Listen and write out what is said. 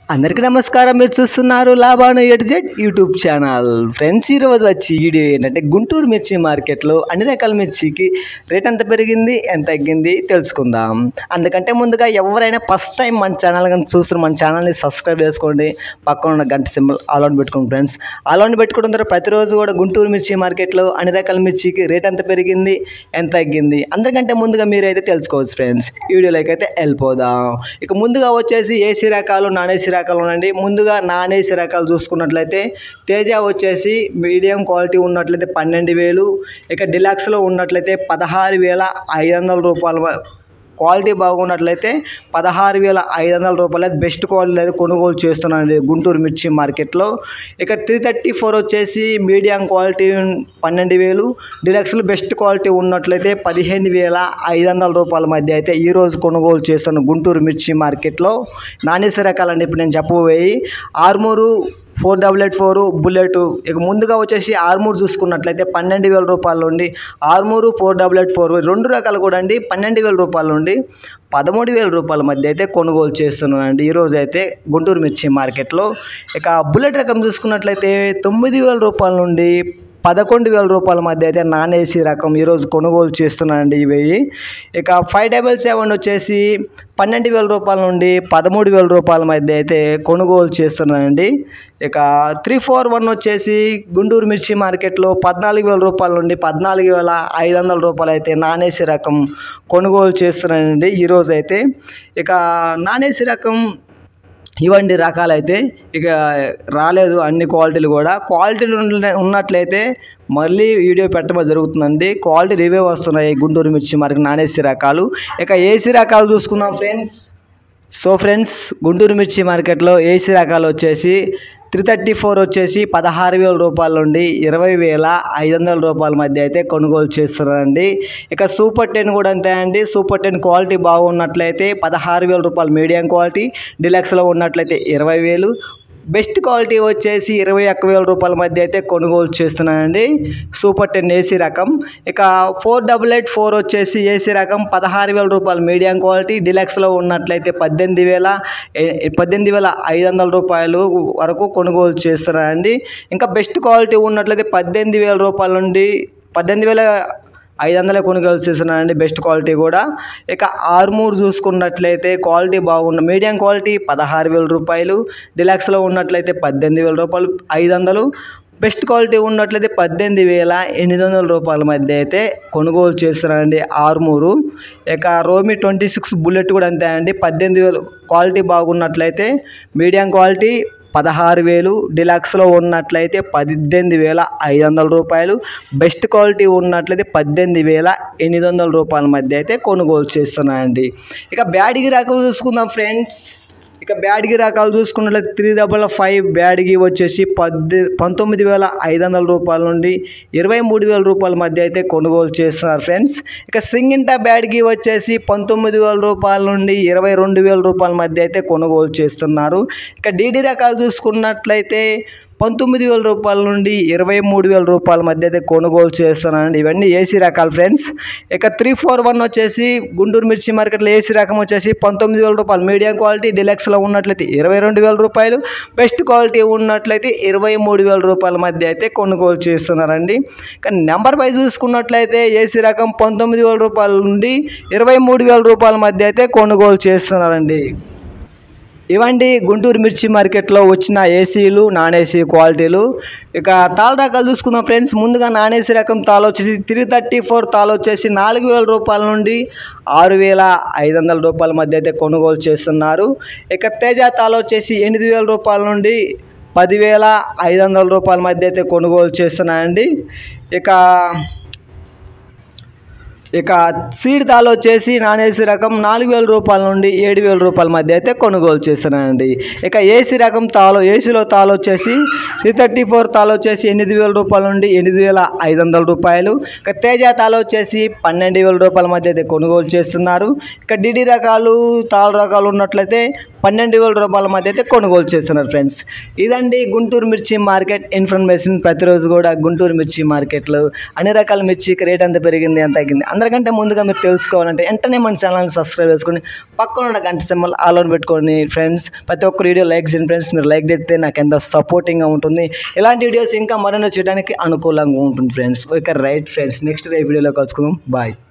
అందరికీ నమస్కారం మీరు చూస్తున్నారు లాభాను at Z YouTube channel friends ఈరోజు వచ్చి వీడియో ఏంటంటే గుంటూరు మిర్చి మార్కెట్లో అన్ని రకాల మిర్చికి రేట్ ఎంత పెరిగింది ఎంత తగ్గింది తెలుసుకుందాం అందుకంటే ముందుగా ఎవరైనా ఫస్ట్ టైం మన ఛానల్ కానీ చూస్తున్న మన ఛానల్ని సబ్స్క్రైబ్ చేసుకోండి పక్కన ఉన్న గంట సింబల్ ఆల్ ఆన్ పెట్టుకోండి ఫ్రెండ్స్ ఆల్ ఆన్ పెట్టుకోవడం ద్వారా ప్రతిరోజు కూడా గుంటూరు మిర్చి మార్కెట్లో అన్ని రకాల మిర్చికి రేట్ ఎంత పెరిగింది ఎంత తగ్గింది అందరికంటే ముందుగా మీరైతే తెలుసుకోవచ్చు ఫ్రెండ్స్ వీడియోలోకి అయితే వెళ్ళిపోదాం ఇక ముందుగా వచ్చేసి ఏసీ రకాలు నాన్ ఏసీ రకాలు ఉన్నాయండి ముందుగా నాన్ ఏసీ రకాలు చూసుకున్నట్లయితే తేజ వచ్చేసి మీడియం క్వాలిటీ ఉన్నట్లయితే పన్నెండు వేలు ఇక డిలాక్స్లో ఉన్నట్లయితే పదహారు వేల ఐదు వందల రూపాయల వ- క్వాలిటీ బాగున్నట్లయితే పదహారు వేల ఐదు వందల రూపాయలు అయితే బెస్ట్ క్వాలిటీ అయితే కొనుగోలు చేస్తున్నానండి గుంటూరు మిర్చి మార్కెట్లో ఇక త్రీ థర్టీ ఫోర్ వచ్చేసి మీడియం క్వాలిటీ పన్నెండు వేలు డిలక్స్లో బెస్ట్ క్వాలిటీ ఉన్నట్లయితే పదిహేను వేల ఐదు వందల రూపాయల మధ్య అయితే ఈరోజు కొనుగోలు చేస్తున్న గుంటూరు మిర్చి మార్కెట్లో నాణ్యత రకాలండి ఇప్పుడు నేను చెప్పబోయి Armoor four double eight four bullet ఇక ముందుగా వచ్చేసి ఆర్మూర్ చూసుకున్నట్లయితే పన్నెండు వేల రూపాయల నుండి Armoor four double eight four రెండు రకాలు కూడా అండి పన్నెండు వేల రూపాయల నుండి పదమూడు వేల రూపాయల మధ్య అయితే కొనుగోలు చేస్తున్నానండి ఈరోజు అయితే గుంటూరు మిర్చి మార్కెట్లో ఇక బుల్లెట్ రకం చూసుకున్నట్లయితే తొమ్మిది వేల రూపాయల నుండి పదకొండు వేల రూపాయల మధ్య అయితే నాన్ ఏసీ రకం ఈరోజు కొనుగోలు చేస్తున్నానండి ఇవి ఇక ఫైవ్ డబల్ సెవెన్ వచ్చేసి పన్నెండు వేల రూపాయల నుండి పదమూడు వేల రూపాయల మధ్య అయితే కొనుగోలు చేస్తున్నానండి ఇక త్రీ ఫోర్ వన్ వచ్చేసి గుంటూరు మిర్చి మార్కెట్లో పద్నాలుగు వేల రూపాయల నుండి పద్నాలుగు వేల ఐదు వందల రూపాయలు అయితే నాన్ ఏసీ రకం కొనుగోలు చేస్తున్నానండి ఈరోజు అయితే ఇక నాన్ ఏసీ రకం ఇవండి రకాలైతే ఇక రాలేదు అన్ని క్వాలిటీలు కూడా క్వాలిటీలు ఉన్న- ఉన్నట్లయితే మళ్ళీ వీడియో పెట్టడం జరుగుతుందండి క్వాలిటీ రివ్యూ వస్తున్నాయి గుంటూరు మిర్చి మనకి నాన్ ఏసీ రకాలు ఇక ఏసీ రకాలు చూసుకుందాం ఫ్రెండ్స్ సో ఫ్రెండ్స్ గుంటూరు మిర్చి మార్కెట్లో ఏసీ రకాలు వచ్చేసి త్రీ థర్టీ ఫోర్ వచ్చేసి పదహారు వేల రూపాయల నుండి ఇరవై వేల ఐదు వందల రూపాయల మధ్య అయితే కొనుగోలు చేస్తున్నారండి ఇక సూపర్ టెన్ కూడా అంతే అండి సూపర్ టెన్ క్వాలిటీ బాగున్నట్లయితే పదహారు వేల రూపాయలు మీడియం క్వాలిటీ డిలక్స్లో ఉన్నట్లయితే ఇరవై వేలు బెస్ట్ క్వాలిటీ వచ్చేసి ఇరవై ఒక్క వేల రూపాయల మధ్య అయితే కొనుగోలు చేస్తున్నానండి సూపర్ టెన్ ఏసీ రకం ఇక ఫోర్ డబుల్ ఎయిట్ ఫోర్ వచ్చేసి ఏసీ రకం పదహారు వేల రూపాయలు మీడియం క్వాలిటీ డిలక్స్లో ఉన్నట్లయితే పద్దెనిమిది వేల ఏ- పద్దెనిమిది వేల ఐదు వందల రూపాయలు వరకు కొనుగోలు చేస్తున్నానండి ఇంకా బెస్ట్ క్వాలిటీ ఉన్నట్లయితే పద్దెనిమిది వేల రూపాయల నుండి పద్దెనిమిది వేల ఐదు వందలే కొనుగోలు చేస్తున్నానండి బెస్ట్ క్వాలిటీ కూడా ఇక ఆర్మూర్ చూసుకున్నట్లయితే క్వాలిటీ బాగున్న మీడియం క్వాలిటీ పదహారు వేల రూపాయలు డిలాక్స్లో ఉన్నట్లయితే పద్దెనిమిది వేల రూపాయలు ఐదు వందలు బెస్ట్ క్వాలిటీ ఉన్నట్లయితే పద్దెనిమిది వేల ఎనిమిది వందల రూపాయల మధ్య అయితే కొనుగోలు చేస్తున్నానండి ఆర్మూరు ఇక రోమి ట్వంటీ సిక్స్ బుల్లెట్ కూడా అంతే అండి పద్దెనిమిది వేలు క్వాలిటీ బాగున్నట్లయితే మీడియం క్వాలిటీ పదహారు వేలు డిలక్స్లో ఉన్నట్లయితే పద్దెనిమిది వేల ఐదు వందల రూపాయలు బెస్ట్ క్వాలిటీ ఉన్నట్లయితే పద్దెనిమిది వేల ఎనిమిది వందల రూపాయల మధ్య అయితే కొనుగోలు చేస్తున్నానండి ఇక బ్యాడ్గి రకం చూసుకుందాం ఫ్రెండ్స్ ఇక బ్యాడ్గి రకాలు చూసుకున్నట్లయితే త్రీ డబల్ ఫైవ్ బ్యాడ్గి వచ్చేసి పద్దె పంతొమ్మిది వేల ఐదు వందల రూపాయల నుండి ఇరవై మూడు వేల రూపాయల మధ్య అయితే కొనుగోలు చేస్తున్నారు ఫ్రెండ్స్ ఇక సింగింటా బ్యాడ్గి వచ్చేసి పంతొమ్మిది వేల రూపాయల నుండి ఇరవై రెండు వేల రూపాయల మధ్య అయితే కొనుగోలు చేస్తున్నారు ఇక డీడీ రకాలు చూసుకున్నట్లయితే పంతొమ్మిది వేల రూపాయల నుండి ఇరవై మూడు వేల రూపాయల మధ్య అయితే కొనుగోలు చేస్తున్నానండి ఇవన్నీ ఏసీ రకాలు ఫ్రెండ్స్ ఇక త్రీ ఫోర్ వన్ వచ్చేసి గుంటూరు మిర్చి మార్కెట్లో ఏసీ రకం వచ్చేసి పంతొమ్మిది వేల రూపాయలు మీడియం క్వాలిటీ డిలక్స్లో ఉన్నట్లయితే ఇరవై రెండు వేల రూపాయలు బెస్ట్ క్వాలిటీ ఉన్నట్లయితే ఇరవై మూడు వేల రూపాయల మధ్య అయితే కొనుగోలు చేస్తున్నారండి కానీ నెంబర్ వైజ్ చూసుకున్నట్లయితే ఏసీ రకం పంతొమ్మిది వేల రూపాయల నుండి ఇరవై మూడు వేల రూపాయల మధ్య అయితే కొనుగోలు చేస్తున్నారండి ఇవండి గుంటూరు మిర్చి మార్కెట్లో వచ్చిన ఏసీలు నాన్ ఏసీ క్వాలిటీలు ఇక తాళ రకాలు చూసుకుందాం ఫ్రెండ్స్ ముందుగా నాన్ ఏసీ రకం తాళ వచ్చేసి త్రీ థర్టీ ఫోర్ తాళ వచ్చేసి నాలుగు వేల రూపాయల నుండి ఆరు వేల ఐదు వందల రూపాయల మధ్య అయితే కొనుగోలు చేస్తున్నారు ఇక తేజ తాళ వచ్చేసి ఎనిమిది వేల రూపాయల నుండి పదివేల ఐదు వందల రూపాయల మధ్య అయితే కొనుగోలు చేస్తున్నాయండి ఇక ఇక సీడ్ తాలు వచ్చేసి నాన్ ఏసీ రకం నాలుగు వేల రూపాయల నుండి ఏడు వేల రూపాయల మధ్య అయితే కొనుగోలు చేస్తున్నానండి ఇక ఏసీ రకం తాలు ఏసీలో తాలు వచ్చేసి త్రీ థర్టీ ఫోర్ తాలు వచ్చేసి ఎనిమిది వేల రూపాయల నుండి ఎనిమిది వేల ఐదు వందల రూపాయలు ఇక తేజ తాలు వచ్చేసి పన్నెండు వేల రూపాయల మధ్య అయితే కొనుగోలు చేస్తున్నారు ఇక డిడి రకాలు తాలు రకాలు ఉన్నట్లయితే పన్నెండు వేల రూపాయల మధ్య అయితే కొనుగోలు చేస్తున్నారు ఫ్రెండ్స్ ఇదండి గుంటూరు మిర్చి మార్కెట్ ఇన్ఫర్మేషన్ ప్రతిరోజు కూడా గుంటూరు మిర్చి మార్కెట్లో అన్ని రకాల మిర్చికి రేట్ ఎంత పెరిగింది ఎంత తగ్గింది అందరికంటే ముందుగా మీరు తెలుసుకోవాలంటే వెంటనే మన ఛానల్ని సబ్స్క్రైబ్ చేసుకొని పక్కన ఉన్న గంట సింబల్ ఆల్ ఆన్ పెట్టుకొని ఫ్రెండ్స్ ప్రతి ఒక్క వీడియో లైక్ చేయండి ఫ్రెండ్స్ మీరు లైక్ చేస్తే నాకు ఎంతో సపోర్టింగ్గా ఉంటుంది ఇలాంటి వీడియోస్ ఇంకా మరెన్నో చేయడానికి అనుకూలంగా ఉంటుంది friends okay right friends next day వీడియోలో కలుసుకుందాం బాయ్